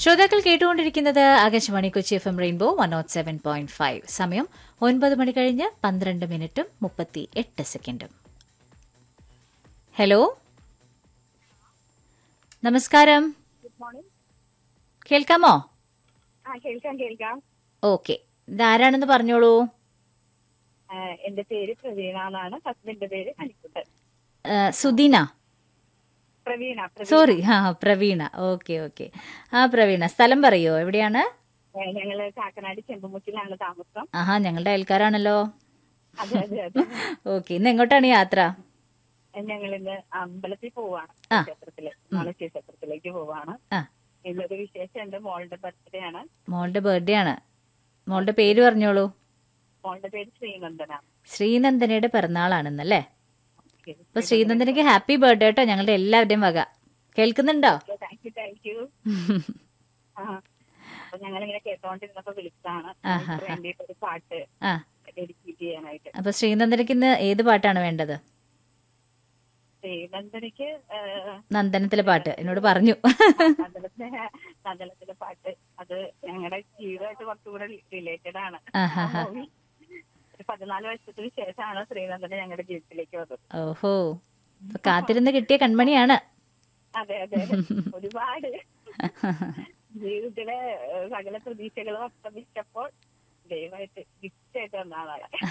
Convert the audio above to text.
ശ്രോതാക്കൾ കേട്ടുകൊണ്ടിരിക്കുന്നത് Akashvani Kochi F M rainbow one nought seven point five സമയം ഒൻപത് മണി കഴിഞ്ഞ് പന്ത്രണ്ട് മിനിറ്റും മുപ്പത്തി എട്ട് സെക്കൻഡും ഹലോ നമസ്കാരം ഗുഡ് മോർണിംഗ് കേൾക്കാമോ ആ കേൾക്കാം കേൾക്കാം ഓക്കെ ഇതാരാണെന്ന് പറഞ്ഞോളൂ ആ, എന്റെ പേര് പ്രവീണ എന്നാണ് ഹസ്ബൻഡിന്റെ പേര് അനിക്കുട്ടൻ ആ, സുദീന പ്രവീണ പ്രവീണ. സോറി ആ പ്രവീണ ഓക്കെ ഓക്കെ ആ പ്രവീണ സ്ഥലം പറയോ എവിടെയാണ് ഏ, ഞങ്ങള് കാക്കനാട് ചെമ്പുമുക്കിലാണ് താമസം ആഹാ ഞങ്ങളുടെ അയൽക്കാരാണല്ലോ അതെ അതെ അതെ ഓക്കെ ഇന്ന് എങ്ങോട്ടാണ് യാത്ര ഞങ്ങൾ ഇന്ന് അമ്പലത്തിൽ പോവാണ് ആ. ക്ഷേത്രത്തില് നാളെ ക്ഷേത്രത്തിലേക്ക് പോവാണ് ആ ഇന്നൊരു വിശേഷം എന്റെ മോളുടെ ബർത്ത്ഡേ ആണ് മോളുടെ ബർത്ത്ഡേ ആണ് മോളുടെ പേര് പറഞ്ഞോളൂ മോളുടെ പേര് ശ്രീനന്ദന ശ്രീനന്ദനയുടെ പിറന്നാളാണെന്നല്ലേ അപ്പൊ ശ്രീനന്ദനയ്ക്ക് ഹാപ്പി ബർത്ത്ഡേ കേട്ടോ ഞങ്ങളുടെ എല്ലാവരുടെയും വക കേൾക്കുന്നുണ്ടോ താങ്ക് യു താങ്ക് യു ആ അപ്പൊ ഞങ്ങൾ ഇങ്ങനെ കേട്ടോണ്ടിരുന്നപ്പോ വിളിച്ചതാണ് ആഹാ. എനിക്ക് വേണ്ടിയിട്ട് ഒരു പാട്ട് ആ ഡെഡിക്കേറ്റ് ചെയ്യാനായിട്ട് അപ്പൊ ശ്രീനന്ദനയ്ക്ക് ഇന്ന് ഏത് പാട്ടാണ് വേണ്ടത് ശ്രീനന്ദനയ്ക്ക് ഏ, നന്ദനത്തിലെ പാട്ട് എന്നോട് പറഞ്ഞു നന്ദനത്തിലെ നന്ദനത്തിലെ പാട്ട് അത് ഞങ്ങളുടെ ജീവിതമായിട്ട് കുറച്ചുകൂടെ റിലേറ്റഡ് ആണ് ആഹാ. ആ movie ഒരു പതിനാല് വർഷത്തിന് ശേഷമാണ് ശ്രീനന്ദന ഞങ്ങളുടെ ജീവിതത്തിലേക്ക് വന്നത് ഓഹോ അപ്പൊ കാത്തിരുന്ന് കിട്ടിയ കൺമണിയാണ് അതെ അതെ ഒരുപാട് ജീവിതത്തിലെ ഏഹ്, സകല പ്രതീക്ഷകളും അസ്തമിച്ചപ്പോൾ ദയവായിട്ട് ഗിഫ്റ്റ് ആയിട്ട് വന്ന ആളാണ്